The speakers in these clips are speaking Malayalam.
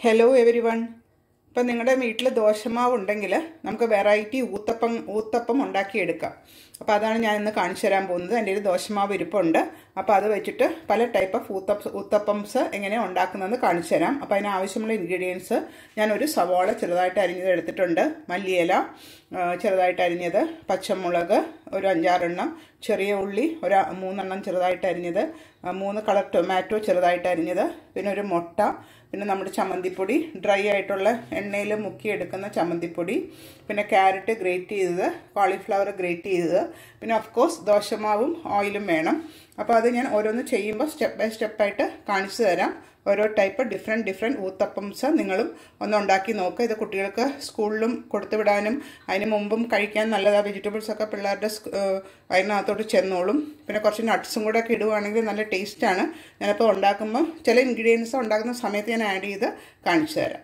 ഹലോ എവരി വൺ ഇപ്പം നിങ്ങളുടെ വീട്ടിൽ ദോശമാവ് ഉണ്ടെങ്കിൽ നമുക്ക് വെറൈറ്റി ഊത്തപ്പം ഊത്തപ്പം ഉണ്ടാക്കിയെടുക്കാം അപ്പോൾ അതാണ് ഞാൻ ഇന്ന് കാണിച്ചു തരാൻ പോകുന്നത് എൻ്റെ ഒരു ദോശമാവ് ഇരിപ്പുണ്ട് അപ്പോൾ അത് വെച്ചിട്ട് പല ടൈപ്പ് ഓഫ് ഊത്തപ്പ് ഊത്തപ്പംസ് എങ്ങനെയാണ് ഉണ്ടാക്കുന്നതെന്ന് കാണിച്ചു തരാം അപ്പോൾ അതിന് ആവശ്യമുള്ള ഇൻഗ്രീഡിയൻസ് ഞാൻ ഒരു സവാള ചെറുതായിട്ട് അരിഞ്ഞത് എടുത്തിട്ടുണ്ട് മല്ലിയില ആ, ചെറുതായിട്ട് അരിഞ്ഞത് പച്ചമുളക് ഒരു അഞ്ചാറെണ്ണം ചെറിയ ഉള്ളി ഒരു മൂന്നെണ്ണം ചെറുതായിട്ട് അരിഞ്ഞത് ആ, മൂന്ന് കളർ ടൊമാറ്റോ ചെറുതായിട്ട് അരിഞ്ഞത് പിന്നെ ഒരു മുട്ട പിന്നെ നമ്മുടെ ചമ്മന്തിപ്പൊടി ഡ്രൈ ആയിട്ടുള്ള എണ്ണയിൽ മുക്കിയെടുക്കുന്ന ചമ്മന്തിപ്പൊടി പിന്നെ ക്യാരറ്റ് ഗ്രേറ്റ് ചെയ്തത് കോളിഫ്ലവർ ഗ്രേറ്റ് ചെയ്തത് പിന്നെ ഓഫ് കോഴ്സ് ദോശമാവും ഓയിലും വേണം അപ്പോൾ അത് ഞാൻ ഓരോന്ന് ചെയ്യുമ്പോൾ സ്റ്റെപ്പ് ബൈ സ്റ്റെപ്പായിട്ട് കാണിച്ചു തരാം ഓരോ ടൈപ്പ് ഡിഫറെൻറ്റ് ഡിഫറെൻറ്റ് ഊത്തപ്പംസ് നിങ്ങളും ഒന്ന് ഉണ്ടാക്കി നോക്കുക ഇത് കുട്ടികൾക്ക് സ്കൂളിലും കൊടുത്തു വിടാനും അതിന് മുമ്പും കഴിക്കാൻ നല്ലതാണ് വെജിറ്റബിൾസ് ഒക്കെ പിള്ളേരുടെ സ്- ഏഹ് അതിനകത്തോട്ട് ചെന്നോളും പിന്നെ കുറച്ച് നട്ട്സും കൂടെ ഒക്കെ ഇടുവാണെങ്കിൽ നല്ല ടേസ്റ്റാണ് ഞാനിപ്പോൾ ഉണ്ടാക്കുമ്പോൾ ചില ഇൻഗ്രീഡിയൻസ് ഉണ്ടാക്കുന്ന സമയത്ത് ഞാൻ ആഡ് ചെയ്ത് കാണിച്ചു തരാം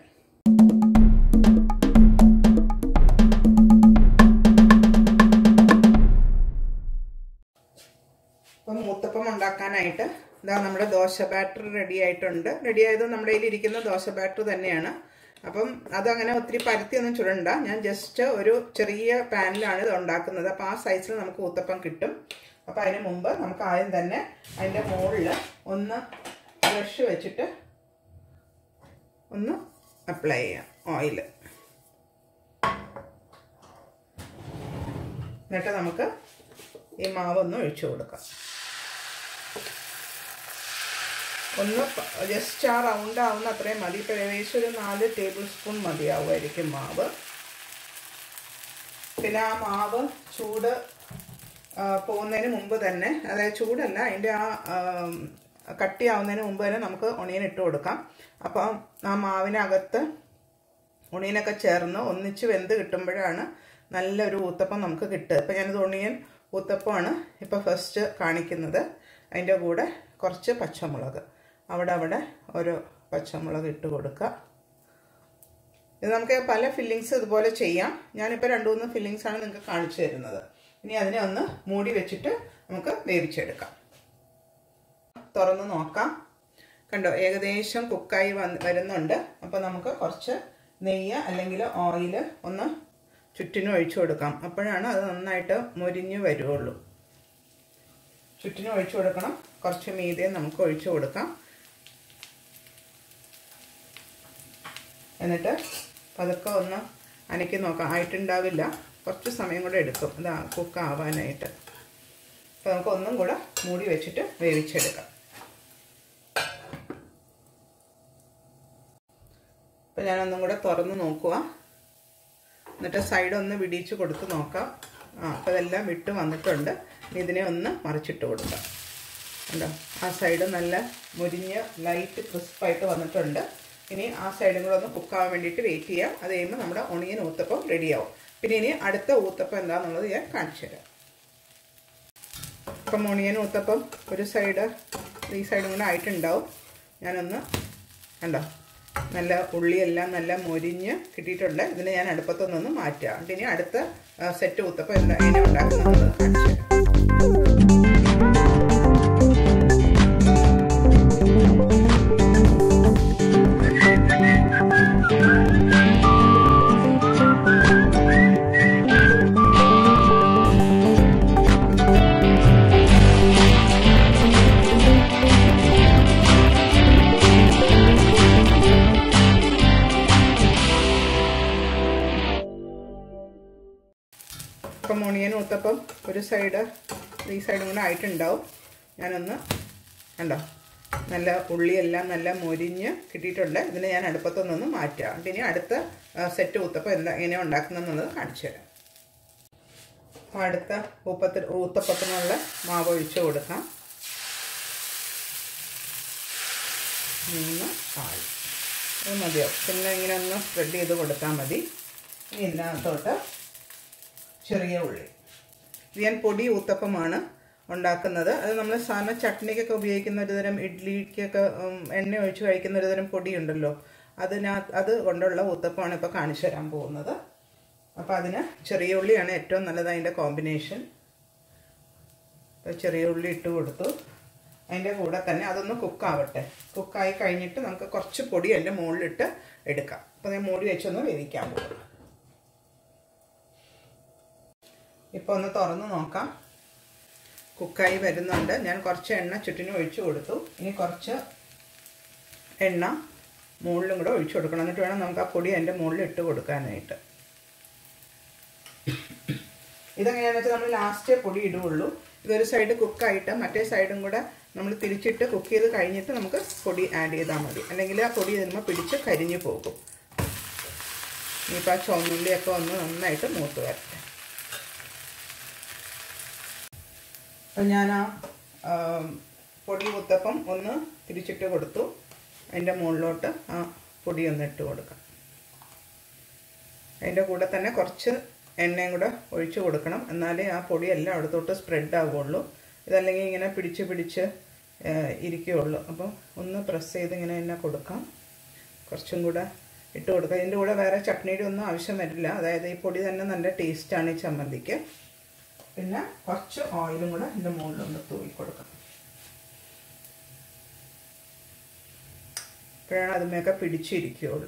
അപ്പം മൂത്തപ്പം ഉണ്ടാക്കാനായിട്ട് ഇതാ നമ്മുടെ ദോശ ബാറ്റർ റെഡി ആയിട്ടുണ്ട് റെഡി ആയത് നമ്മുടെ കയ്യിൽ ഇരിക്കുന്ന ദോശ ബാറ്റർ തന്നെയാണ് അപ്പം അതങ്ങനെ ഒത്തിരി പരത്തിയൊന്നും ചുടണ്ട ഞാൻ ജസ്റ്റ് ഒരു ചെറിയ പാനിലാണ് ഇത് ഉണ്ടാക്കുന്നത് അപ്പോൾ ആ സൈസിൽ നമുക്ക് ഊത്തപ്പം കിട്ടും അപ്പോൾ അതിന് മുമ്പ് നമുക്ക് ആദ്യം തന്നെ അതിൻ്റെ മുകളിൽ ഒന്ന് ബ്രഷ് വെച്ചിട്ട് ഒന്ന് അപ്ലൈ ചെയ്യാം ഓയിൽ എന്നിട്ട് നമുക്ക് ഈ മാവ് ഒന്ന് ഒഴിച്ചു കൊടുക്കാം ഒന്ന് ജസ്റ്റ് ആ റൗണ്ട് ആവുന്ന അത്രയും മതി ഇപ്പോൾ ഏകദേശം ഒരു നാല് ടേബിൾ സ്പൂൺ മതിയാവുമായിരിക്കും മാവ് പിന്നെ ആ മാവ് ചൂട് ആ, പോകുന്നതിന് മുമ്പ് തന്നെ അതായത് ചൂടല്ല അതിൻ്റെ ആ ആം, കട്ടിയാവുന്നതിന് മുമ്പ് തന്നെ നമുക്ക് ഒണിയൻ ഇട്ട് കൊടുക്കാം അപ്പം ആ മാവിനകത്ത് ഉണിയനൊക്കെ ചേർന്ന് ഒന്നിച്ച് വെന്ത് കിട്ടുമ്പോഴാണ് നല്ലൊരു ഊത്തപ്പം നമുക്ക് കിട്ടുക ഇപ്പം ഞാനിത് ഉണിയൻ ഊത്തപ്പമാണ് ഇപ്പോൾ ഫസ്റ്റ് കാണിക്കുന്നത് അതിൻ്റെ കൂടെ കുറച്ച് പച്ചമുളക് അവിടെ അവിടെ ഒരു പച്ചമുളക് ഇട്ട് കൊടുക്കുക ഇത് നമുക്ക് പല ഫില്ലിങ്സ് ഇതുപോലെ ചെയ്യാം ഞാനിപ്പോൾ രണ്ട് മൂന്ന് ഫില്ലിങ്സ് ആണ് നിങ്ങൾക്ക് കാണിച്ചു തരുന്നത് ഇനി അതിനെ ഒന്ന് മൂടി വെച്ചിട്ട് നമുക്ക് വേവിച്ചെടുക്കാം തുറന്ന് നോക്കാം കണ്ടോ ഏകദേശം കുക്കായി വന്ന് വരുന്നുണ്ട് അപ്പോൾ നമുക്ക് കുറച്ച് നെയ്യ് അല്ലെങ്കിൽ ഓയിൽ ഒന്ന് ചുറ്റിനും ഒഴിച്ചു കൊടുക്കാം അപ്പോഴാണ് അത് നന്നായിട്ട് മുരിഞ്ഞ് വരുള്ളൂ ചുറ്റിനും ഒഴിച്ചു കൊടുക്കണം കുറച്ച് മീതെ നമുക്ക് ഒഴിച്ചു കൊടുക്കാം എന്നിട്ട് പതുക്കെ ഒന്ന് അനക്കി നോക്കാം ആയിട്ടുണ്ടാവില്ല കുറച്ച് സമയം കൂടെ എടുക്കും ഇതാ കുക്ക് ആവാനായിട്ട് അപ്പോൾ നമുക്ക് ഒന്നും കൂടെ മൂടി വെച്ചിട്ട് വേവിച്ചെടുക്കാം അപ്പോൾ ഞാനൊന്നും കൂടെ തുറന്ന് നോക്കുക എന്നിട്ട് സൈഡ് ഒന്ന് വിടിയിച്ച് കൊടുത്ത് നോക്കാം ആ അപ്പോൾ ഇതെല്ലാം വിട്ട് വന്നിട്ടുണ്ട് ഇനി ഇതിനെ ഒന്ന് മറിച്ചിട്ട് കൊടുക്കാം കണ്ടോ ആ സൈഡ് നല്ല മുരിഞ്ഞ് ലൈറ്റ് ക്രിസ്പായിട്ട് വന്നിട്ടുണ്ട് ഇനി ആ സൈഡും കൂടെ ഒന്ന് കുക്കാവാൻ വേണ്ടിയിട്ട് വെയിറ്റ് ചെയ്യാം അത് കഴിയുമ്പോൾ നമ്മുടെ ഒണിയൻ ഊത്തപ്പം റെഡിയാവും പിന്നെ ഇനി അടുത്ത ഊത്തപ്പം എന്താണെന്നുള്ളത് ഞാൻ കാണിച്ചു തരാം ഇപ്പം ഒണിയൻ ഊത്തപ്പം ഒരു സൈഡ് ഈ സൈഡും കൂടെ ആയിട്ടുണ്ടാവും ഞാനൊന്ന് കണ്ടോ നല്ല ഉള്ളിയെല്ലാം നല്ല മൊരിഞ്ഞ് കിട്ടിയിട്ടുണ്ട് ഇതിനെ ഞാൻ അടുപ്പത്തൊന്നൊന്ന് മാറ്റാം ഇനി അടുത്ത സെറ്റ് ഊത്തപ്പം എന്താ എങ്ങനെ ഉണ്ടാക്കുന്നത് കാണിച്ചു തരാം ഇപ്പം ഒണിയൻ ഊത്തപ്പം ഒരു സൈഡ് ഈ സൈഡും കൂടെ ആയിട്ടുണ്ടാവും ഞാനൊന്ന് കണ്ടോ നല്ല ഉള്ളിയെല്ലാം നല്ല മൊരിഞ്ഞ് കിട്ടിയിട്ടുണ്ട് ഇതിനെ ഞാൻ അടുപ്പത്തൊന്നൊന്ന് മാറ്റാം ഇനി അടുത്ത സെറ്റ് ഊത്തപ്പം എന്താ എങ്ങനെയാണ് ഉണ്ടാക്കുന്നതെന്നുള്ളത് കാണിച്ചു തരാം അപ്പോൾ അടുത്ത ഊപ്പത്തിൽ ഊത്തപ്പത്തിനുള്ള മാവ് ഒഴിച്ചു കൊടുക്കാം മൂന്ന് കാൽ അത് മതിയാവും പിന്നെ ഇങ്ങനെ ഒന്ന് സ്പ്രെഡ് ചെയ്ത് കൊടുത്താൽ മതി ഇനി ഇതിനകത്തോട്ട് ചെറിയ ഉള്ളി ഇത് ഞാൻ പൊടി ഊത്തപ്പമാണ് ഉണ്ടാക്കുന്നത് അത് നമ്മൾ സാധാരണ ചട്നിക്കൊക്കെ ഉപയോഗിക്കുന്ന ഒരു തരം ഇഡ്ഡലിക്കൊക്കെ ഉം, എണ്ണ ഒഴിച്ച് കഴിക്കുന്ന ഒരു തരം പൊടിയുണ്ടല്ലോ അതിനകത്ത് അത് കൊണ്ടുള്ള ഊത്തപ്പമാണ് ഇപ്പോൾ കാണിച്ചു തരാൻ പോകുന്നത് അപ്പോൾ അതിന് ചെറിയ ഉള്ളിയാണ് ഏറ്റവും നല്ലത് അതിൻ്റെ കോമ്പിനേഷൻ അപ്പോൾ ചെറിയ ഉള്ളി ഇട്ട് കൊടുത്തു അതിൻ്റെ കൂടെ തന്നെ അതൊന്ന് കുക്കാവട്ടെ കുക്കായി കഴിഞ്ഞിട്ട് നമുക്ക് കുറച്ച് പൊടി അതിൻ്റെ മുകളിലിട്ട് എടുക്കാം അപ്പോൾ ഞാൻ മൂടി വെച്ചൊന്ന് വേവിക്കാൻ പോകും ഇപ്പോൾ ഒന്ന് തുറന്ന് നോക്കാം കുക്കായി വരുന്നുണ്ട് ഞാൻ കുറച്ച് എണ്ണ ചുറ്റിനും ഒഴിച്ചു കൊടുത്തു ഇനി കുറച്ച് എണ്ണ മുകളിലും കൂടെ ഒഴിച്ചു കൊടുക്കണം എന്നിട്ട് വേണം നമുക്ക് ആ പൊടി അതിൻ്റെ മുകളിൽ ഇട്ട് കൊടുക്കാനായിട്ട് ഇതെങ്ങനെയാണെന്ന് വെച്ചാൽ നമ്മൾ ലാസ്റ്റേ പൊടി ഇടുകയുള്ളൂ ഇതൊരു സൈഡ് കുക്കായിട്ട് മറ്റേ സൈഡും കൂടെ നമ്മൾ തിരിച്ചിട്ട് കുക്ക് ചെയ്ത് കഴിഞ്ഞിട്ട് നമുക്ക് പൊടി ആഡ് ചെയ്താൽ മതി അല്ലെങ്കിൽ ആ പൊടി ഇതിന്മേൽ പിടിച്ച് കരിഞ്ഞു പോകും ഇനിയിപ്പോൾ ആ ചുവന്നുള്ളിയൊക്കെ ഒന്ന് നന്നായിട്ട് മൂത്ത് വരട്ടെ അപ്പം ഞാൻ ആ പൊടി കുത്തപ്പം ഒന്ന് തിരിച്ചിട്ട് കൊടുത്തു അതിൻ്റെ മുകളിലോട്ട് ആ പൊടി ഒന്ന് ഇട്ട് കൊടുക്കാം അതിൻ്റെ കൂടെ തന്നെ കുറച്ച് എണ്ണയും കൂടെ ഒഴിച്ചു കൊടുക്കണം എന്നാലേ ആ പൊടി എല്ലാം അവിടത്തോട്ട് സ്പ്രെഡ് ആവുകയുള്ളൂ ഇതല്ലെങ്കിൽ ഇങ്ങനെ പിടിച്ച് പിടിച്ച് ഇരിക്കുകയുള്ളൂ അപ്പോൾ ഒന്ന് പ്രസ് ചെയ്ത് ഇങ്ങനെ തന്നെ കൊടുക്കാം കുറച്ചും കൂടെ ഇട്ട് കൊടുക്കുക ഇതിൻ്റെ കൂടെ വേറെ ചട്നിയുടെ ഒന്നും ആവശ്യം വരില്ല അതായത് ഈ പൊടി തന്നെ നല്ല ടേസ്റ്റാണ് ഈ ചമ്മന്തിക്ക് പിന്നെ കുറച്ച് ഓയിലും കൂടെ ഇതിൻ്റെ മുകളിലൊന്ന് തൂവി കൊടുക്കാം അപ്പോഴാണ് അതുമൊക്കെ പിടിച്ചിരിക്കുകയുള്ളൂ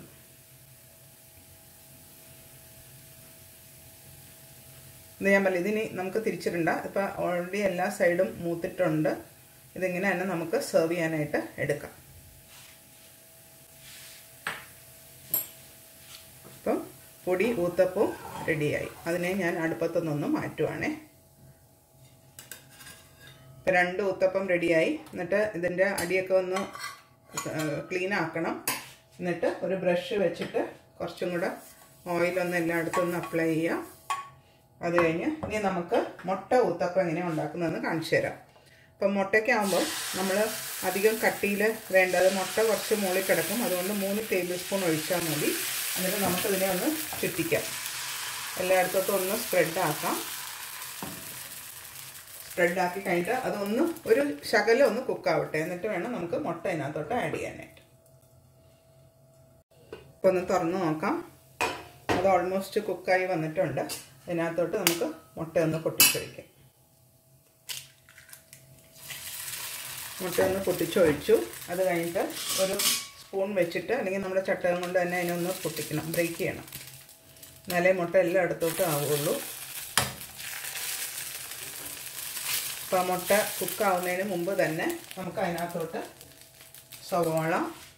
ഇത് ഞാൻ പറഞ്ഞു ഇതിനി നമുക്ക് തിരിച്ചിടണ്ട ഇപ്പം ഓൾറെഡി എല്ലാ സൈഡും മൂത്തിട്ടുണ്ട് ഇതിങ്ങനെ തന്നെ നമുക്ക് സെർവ് ചെയ്യാനായിട്ട് എടുക്കാം അപ്പം പൊടി ഊത്തപ്പവും റെഡിയായി അതിനെ ഞാൻ അടുപ്പത്തു നിന്നും മാറ്റുവാണേ ഇപ്പം രണ്ട് ഊത്തപ്പം റെഡിയായി എന്നിട്ട് ഇതിൻ്റെ അടിയൊക്കെ ഒന്ന് ക്ലീൻ ആക്കണം എന്നിട്ട് ഒരു ബ്രഷ് വെച്ചിട്ട് കുറച്ചും കൂടെ ഓയിലൊന്ന് എല്ലായിടത്തും ഒന്ന് അപ്ലൈ ചെയ്യാം അത് കഴിഞ്ഞ് ഇനി നമുക്ക് മുട്ട ഊത്തപ്പം എങ്ങനെയാണ് ഉണ്ടാക്കുന്നതെന്ന് കാണിച്ചു തരാം അപ്പം മുട്ടയ്ക്കാകുമ്പോൾ നമ്മൾ അധികം കട്ടിയിൽ വേണ്ടത് മുട്ട കുറച്ച് മുകളിൽ കിടക്കും അതുകൊണ്ട് മൂന്ന് ടേബിൾ സ്പൂൺ ഒഴിച്ചാൽ മതി എന്നിട്ട് നമുക്കിതിനെ ഒന്ന് ചുറ്റിക്കാം എല്ലായിടത്തോട്ടും ഒന്ന് സ്പ്രെഡ് ആക്കാം സ്പ്രെഡ് ആക്കി കഴിഞ്ഞിട്ട് അതൊന്ന് ഒരു ശകലം ഒന്ന് കുക്കാവട്ടെ എന്നിട്ട് വേണം നമുക്ക് മുട്ട അതിനകത്തോട്ട് ആഡ് ചെയ്യാനായിട്ട് ഇപ്പോൾ ഒന്ന് തുറന്ന് നോക്കാം അത് ഓൾമോസ്റ്റ് കുക്കായി വന്നിട്ടുണ്ട് അതിനകത്തോട്ട് നമുക്ക് മുട്ട ഒന്ന് പൊട്ടിച്ചൊഴിക്കാം മുട്ട ഒന്ന് പൊട്ടിച്ചൊഴിച്ചു അത് കഴിഞ്ഞിട്ട് ഒരു സ്പൂൺ വെച്ചിട്ട് അല്ലെങ്കിൽ നമ്മുടെ ചട്ടകം കൊണ്ട് തന്നെ അതിനൊന്ന് പൊട്ടിക്കണം ബ്രേക്ക് ചെയ്യണം എന്നാലേ മുട്ട എല്ലായിടത്തോട്ടും ആവുകയുള്ളൂ അപ്പോൾ ആ മുട്ട കുക്കാവുന്നതിന് മുമ്പ് തന്നെ നമുക്ക് അതിനകത്തോട്ട് സവോള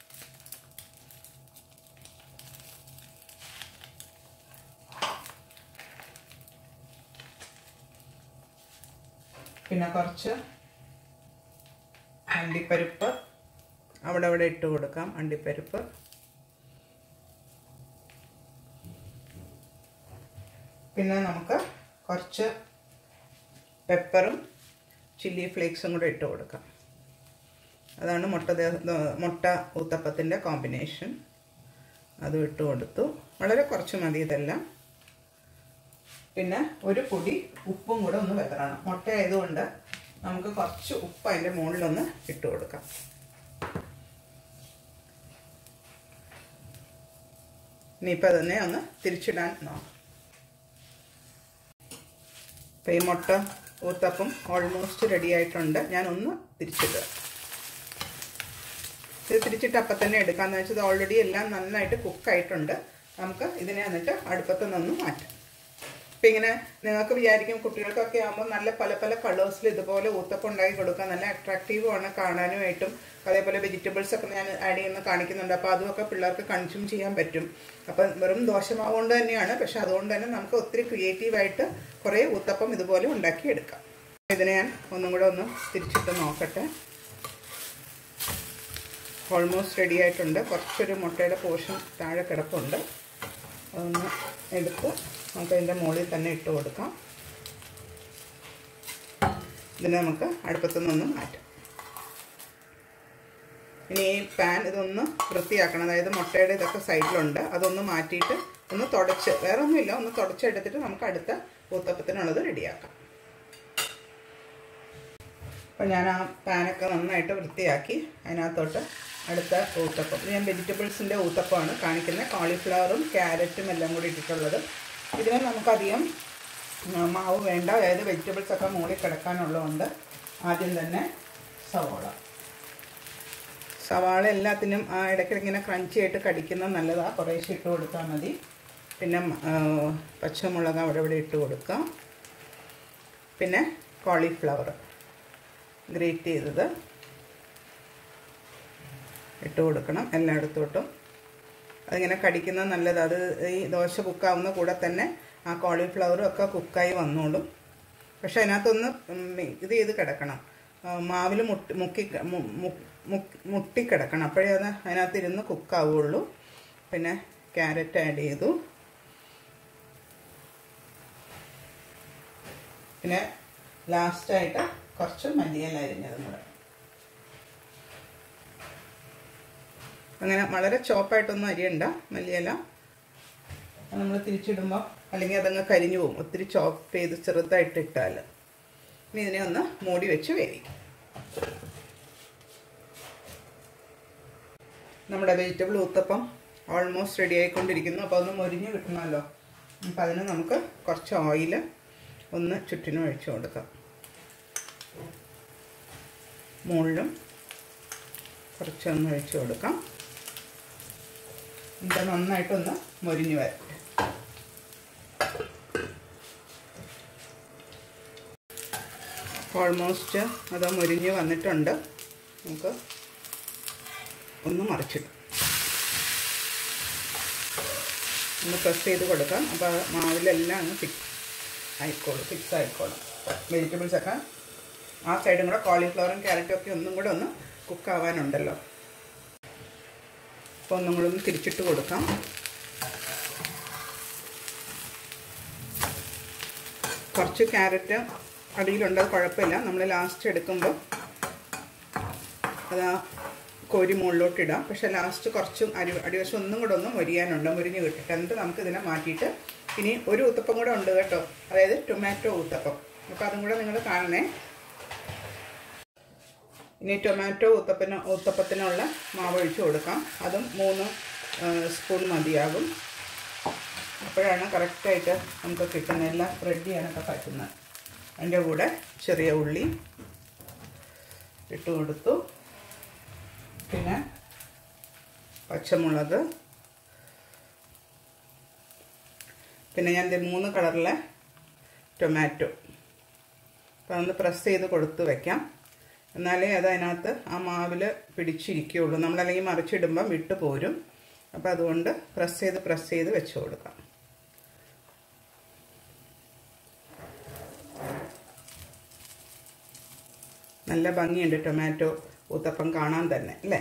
പിന്നെ കുറച്ച് അണ്ടിപ്പരിപ്പ് അവിടെ അവിടെ ഇട്ട് കൊടുക്കാം അണ്ടിപ്പരിപ്പ് പിന്നെ നമുക്ക് കുറച്ച് പെപ്പറും ചില്ലി ഫ്ലേക്സും കൂടെ ഇട്ട് കൊടുക്കാം അതാണ് മുട്ട മുട്ട ഊത്തപ്പത്തിൻ്റെ കോമ്പിനേഷൻ അതും ഇട്ട് കൊടുത്തു വളരെ കുറച്ച് മതി ഇതെല്ലാം പിന്നെ ഒരു പൊടി ഉപ്പും കൂടെ ഒന്ന് വെതറണം മുട്ട ആയതുകൊണ്ട് നമുക്ക് കുറച്ച് ഉപ്പ് അതിൻ്റെ മുകളിലൊന്ന് ഇട്ട് കൊടുക്കാം ഇനിയിപ്പോൾ അതിനെ ഒന്ന് തിരിച്ചിടാൻ നോക്കാം ഇപ്പം ഈ മുട്ട ഊത്തപ്പം ഓൾമോസ്റ്റ് റെഡി ആയിട്ടുണ്ട് ഞാനൊന്ന് തിരിച്ചിടുക ഇത് തിരിച്ചിട്ട് അപ്പം തന്നെ എടുക്കാമെന്ന് വെച്ചാൽ ഓൾറെഡി എല്ലാം നന്നായിട്ട് കുക്കായിട്ടുണ്ട് നമുക്ക് ഇതിനെ എന്നിട്ട് അടുപ്പത്ത് നിന്ന് മാറ്റാം ഇപ്പം ഇങ്ങനെ നിങ്ങൾക്ക് വിചാരിക്കും കുട്ടികൾക്കൊക്കെ ആകുമ്പോൾ നല്ല പല പല കളേഴ്സിൽ ഇതുപോലെ ഊത്തപ്പം ഉണ്ടാക്കി കൊടുക്കാൻ നല്ല അട്രാക്റ്റീവുമാണ് കാണാനുമായിട്ടും അതേപോലെ വെജിറ്റബിൾസ് ഒക്കെ ഞാൻ ആഡ് ചെയ്യുന്ന കാണിക്കുന്നുണ്ട് അപ്പോൾ അതുമൊക്കെ പിള്ളേർക്ക് കൺസ്യൂം ചെയ്യാൻ പറ്റും അപ്പം വെറും ദോശമാവ് കൊണ്ട് തന്നെയാണ് പക്ഷെ അതുകൊണ്ട് തന്നെ നമുക്ക് ഒത്തിരി ക്രിയേറ്റീവായിട്ട് കുറേ ഊത്തപ്പം ഇതുപോലെ ഉണ്ടാക്കിയെടുക്കാം ഇതിനെ ഞാൻ ഒന്നും കൂടെ ഒന്ന് തിരിച്ചിട്ട് നോക്കട്ടെ ഓൾമോസ്റ്റ് റെഡി ആയിട്ടുണ്ട് കുറച്ചൊരു മുട്ടയുടെ പോർഷൻ താഴെ കിടപ്പുണ്ട് അതൊന്ന് എടുത്ത് നമുക്ക് അതിൻ്റെ മുകളിൽ തന്നെ ഇട്ട് കൊടുക്കാം ഇതിനെ നമുക്ക് അടുപ്പത്തു നിന്ന് മാറ്റാം ഇനി ഈ പാൻ ഇതൊന്ന് വൃത്തിയാക്കണം അതായത് മുട്ടയുടെ ഇതൊക്കെ സൈഡിലുണ്ട് അതൊന്ന് മാറ്റിയിട്ട് ഒന്ന് തുടച്ച് വേറെ ഒന്നുമില്ല ഒന്ന് തുടച്ചെടുത്തിട്ട് നമുക്ക് അടുത്ത ഊത്തപ്പത്തിനുള്ളത് റെഡിയാക്കാം അപ്പം ഞാൻ ആ പാനൊക്കെ നന്നായിട്ട് വൃത്തിയാക്കി അതിനകത്തോട്ട് അടുത്ത ഊത്തപ്പം ഞാൻ വെജിറ്റബിൾസിൻ്റെ ഊത്തപ്പമാണ് കാണിക്കുന്നത് കോളിഫ്ലവറും ക്യാരറ്റും എല്ലാം കൂടി ഇട്ടിട്ടുള്ളത് ഇതിന് നമുക്കധികം മാവ് വേണ്ട അതായത് വെജിറ്റബിൾസ് ഒക്കെ മുകളിൽ കിടക്കാനുള്ളതുകൊണ്ട് ആദ്യം തന്നെ സവാള സവാള എല്ലാത്തിനും ആ ഇടയ്ക്കിടയ്ക്ക് ഇങ്ങനെ ക്രഞ്ചി ആയിട്ട് കടിക്കുന്നത് നല്ലതാണ് കുറേശ്ശെ ഇട്ട് കൊടുത്താൽ മതി പിന്നെ ആ, പച്ചമുളക് അവിടെ ഇവിടെ ഇട്ട് കൊടുക്കാം പിന്നെ കോളിഫ്ലവർ ഗ്രേറ്റ് ചെയ്തത് ഇട്ട് കൊടുക്കണം എല്ലായിടത്തോട്ടും അതിങ്ങനെ കടിക്കുന്നത് നല്ലത് അത് ഈ ദോശ കുക്കാവുന്ന കൂടെ തന്നെ ആ കോളിഫ്ലവറും ഒക്കെ കുക്കായി വന്നോളും പക്ഷെ അതിനകത്തൊന്ന് ഉം ഇത് ചെയ്ത് കിടക്കണം മാവിൽ മുട്ടി മുക്കി മു- മു- മുക്കി- മുട്ടിക്കിടക്കണം അപ്പോഴേ അത് അതിനകത്ത് ഇരുന്ന് കുക്കാവുള്ളൂ പിന്നെ ക്യാരറ്റ് ആഡ് ചെയ്തു പിന്നെ ലാസ്റ്റായിട്ട് കുറച്ച് മല്ലിയില അരിഞ്ഞതും കൂടെ അങ്ങനെ വളരെ ചോപ്പായിട്ടൊന്നും അരിയണ്ട മല്ലിയില നമ്മൾ തിരിച്ചിടുമ്പോൾ അല്ലെങ്കിൽ അതങ്ങ് കരിഞ്ഞു പോകും ഒത്തിരി ചോപ്പ് ചെയ്ത് ചെറുതായിട്ട് ഇട്ടാൽ ഇനി ഇതിനെ ഒന്ന് മൂടി വെച്ച് വേവിക്കും നമ്മുടെ വെജിറ്റബിൾ ഊത്തപ്പം ഓൾമോസ്റ്റ് റെഡി ആയിക്കൊണ്ടിരിക്കുന്നു അപ്പോൾ ഒന്ന് മൊരിഞ്ഞ് കിട്ടണമല്ലോ അപ്പം അതിന് നമുക്ക് കുറച്ച് ഓയിൽ ഒന്ന് ചുറ്റിനും ഒഴിച്ചു കൊടുക്കാം മുകളിലും കുറച്ചൊന്ന് ഒഴിച്ചു കൊടുക്കാം ഇത് നന്നായിട്ടൊന്ന് മൊരിഞ്ഞ് വരട്ടെ ഓൾമോസ്റ്റ് അത് മൊരിഞ്ഞ് വന്നിട്ടുണ്ട് നമുക്ക് ഒന്ന് മറിച്ചിടും ഒന്ന് പ്രസ് ചെയ്ത് കൊടുക്കാം അപ്പോൾ മാവിലെല്ലാം അങ്ങ് ഫിക്സ് ആയിക്കോളും ഫിക്സ് ആയിക്കോളും വെജിറ്റബിൾസ് ഒക്കെ ആ സൈഡും കൂടെ കോളിഫ്ലവറും ക്യാരറ്റും ഒക്കെ ഒന്നും കൂടെ ഒന്ന് കുക്കാവാനുണ്ടല്ലോ അപ്പോൾ ഒന്നും കൂടെ ഒന്ന് തിരിച്ചിട്ട് കൊടുക്കാം കുറച്ച് ക്യാരറ്റ് അടിയിലുണ്ട് അത് കുഴപ്പമില്ല നമ്മൾ ലാസ്റ്റ് എടുക്കുമ്പോൾ അത് ആ കോരി മുകളിലോട്ട് ഇടാം പക്ഷേ ലാസ്റ്റ് കുറച്ചും അരി അടിവശം ഒന്നും കൂടെ ഒന്ന് മൊരിയാനുണ്ട് മുരിഞ്ഞ് കിട്ടിട്ട് എന്നിട്ട് നമുക്ക് ഇതിനെ മാറ്റിയിട്ട് ഇനി ഒരു ഊത്തപ്പം കൂടെ ഉണ്ട് കേട്ടോ അതായത് ടൊമാറ്റോ ഊത്തപ്പം അപ്പോൾ അതും കൂടെ നിങ്ങൾ കാണണേ ഇനി ടൊമാറ്റോ ഊത്തപ്പന് ഊത്തപ്പത്തിനുള്ള മാവ് ഒഴിച്ച് കൊടുക്കാം അതും മൂന്ന് സ്പൂൺ മതിയാകും അപ്പോഴാണ് കറക്റ്റായിട്ട് നമുക്ക് കിട്ടുന്നത് എല്ലാം സ്പ്രെഡ് ചെയ്യാനൊക്കെ പറ്റുന്നത് അതിൻ്റെ കൂടെ ചെറിയ ഉള്ളി ഇട്ട് കൊടുത്തു പിന്നെ പച്ചമുളക് പിന്നെ ഞാൻ ദേ മൂന്ന് കളറിലെ ടൊമാറ്റോ അപ്പോൾ അതൊന്ന് പ്രസ് ചെയ്ത് കൊടുത്ത് വെക്കാം എന്നാലേ അത് അതിനകത്ത് ആ മാവിൽ പിടിച്ചിരിക്കുകയുള്ളൂ നമ്മളല്ലെങ്കിൽ മറിച്ചിടുമ്പം വിട്ടു പോരും അപ്പോൾ അതുകൊണ്ട് പ്രസ് ചെയ്ത് പ്രസ് ചെയ്ത് വെച്ച് കൊടുക്കാം നല്ല ഭംഗിയുണ്ട് ടൊമാറ്റോ ഊത്തപ്പം കാണാൻ തന്നെ അല്ലേ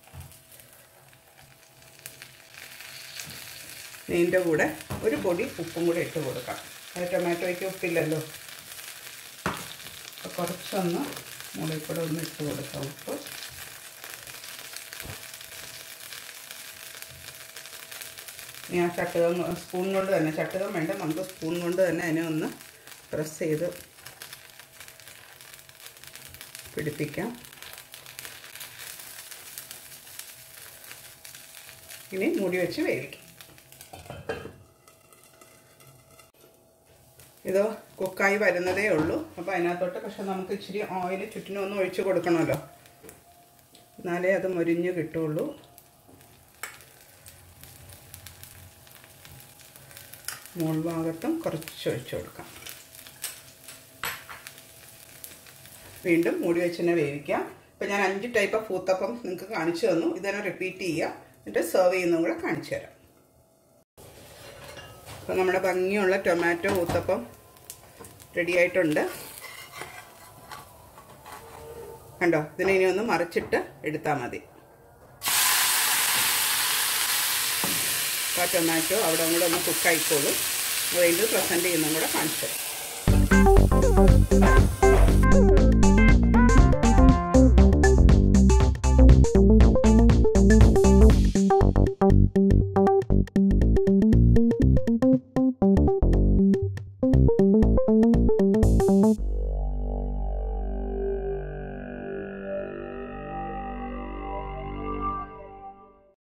ഇതിൻ്റെ കൂടെ ഒരു പൊടി ഉപ്പും കൂടെ ഇട്ട് കൊടുക്കാം അത് ടൊമാറ്റോയ്ക്ക് ഉപ്പില്ലല്ലോ അപ്പോൾ കുറച്ചൊന്ന് മുകളിൽ കൂടെ ഒന്ന് ഇട്ട് കൊടുക്കാം ഉപ്പ് ഇനി ആ ചട്ടുകം സ്പൂൺ കൊണ്ട് തന്നെ ചട്ടുകം വേണ്ട നമുക്ക് സ്പൂൺ കൊണ്ട് തന്നെ അതിനെ ഒന്ന് പ്രസ് ചെയ്ത് പിടിപ്പിക്കാം ഇനി മൂടി വെച്ച് വേവിക്കാം ഇത് കുക്കായി വരുന്നതേ ഉള്ളൂ അപ്പോൾ അതിനകത്തോട്ട് പക്ഷെ നമുക്ക് ഇച്ചിരി ഓയിൽ ചുറ്റിനും ഒന്ന് ഒഴിച്ച് കൊടുക്കണമല്ലോ എന്നാലേ അത് മൊരിഞ്ഞ് കിട്ടുള്ളൂ മുകൾ ഭാഗത്തും കുറച്ച് ഒഴിച്ചു കൊടുക്കാം വീണ്ടും മൂടി വെച്ച് തന്നെ വേവിക്കാം ഇപ്പം ഞാൻ അഞ്ച് ടൈപ്പ് ഓഫ് ഊത്തപ്പം നിങ്ങൾക്ക് കാണിച്ചു തന്നു ഇതന്നെ റിപ്പീറ്റ് ചെയ്യുക എന്നിട്ട് സെർവ് ചെയ്യുന്നതും കൂടെ കാണിച്ചു തരാം അപ്പോൾ നമ്മുടെ ഭംഗിയുള്ള ടൊമാറ്റോ ഊത്തപ്പം റെഡി ആയിട്ടുണ്ട് കണ്ടോ ഇതിനെ ഇനി ഒന്ന് മറിച്ചിട്ട് എടുത്താൽ മതി അപ്പോൾ ആ ടൊമാറ്റോ അവിടെ കൂടെ ഒന്ന് കുക്കായിക്കോളും അത് കഴിഞ്ഞ് പ്രസൻറ്റ് ചെയ്യുന്നതും കൂടെ കാണിച്ചു തരാം